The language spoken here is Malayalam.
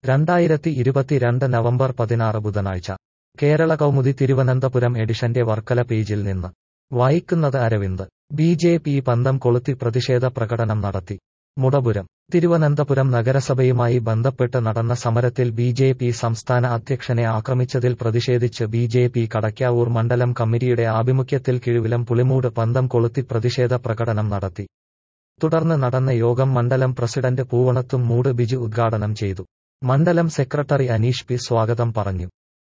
രണ്ടായിരത്തി ഇരുപത്തിരണ്ട് നവംബർ പതിനാറ് ബുധനാഴ്ച കേരള കൗമുദി തിരുവനന്തപുരം എഡിഷന്റെ വർക്കല പേജിൽ നിന്ന് വായിക്കുന്നത് അരവിന്ദ് ബി ജെ പി പന്തം കൊളുത്തി പ്രതിഷേധ പ്രകടനം നടത്തി മുടപുരം തിരുവനന്തപുരം നഗരസഭയുമായി ബന്ധപ്പെട്ട് നടന്ന സമരത്തിൽ ബി ജെ പി സംസ്ഥാന അധ്യക്ഷനെ ആക്രമിച്ചതിൽ പ്രതിഷേധിച്ച് ബി ജെ പി കടയ്ക്കാവൂർ മണ്ഡലം കമ്മിറ്റിയുടെ ആഭിമുഖ്യത്തിൽ കിഴുവിലം പുളിമൂട് പന്തം കൊളുത്തി പ്രതിഷേധ പ്രകടനം നടത്തി തുടർന്ന് നടന്ന യോഗം മണ്ഡലം പ്രസിഡന്റ് പൂവണത്തും മൂട് ബിജു ഉദ്ഘാടനം ചെയ്തു മണ്ഡലം സെക്രട്ടറി അനീഷ് പി സ്വാഗതം പറഞ്ഞു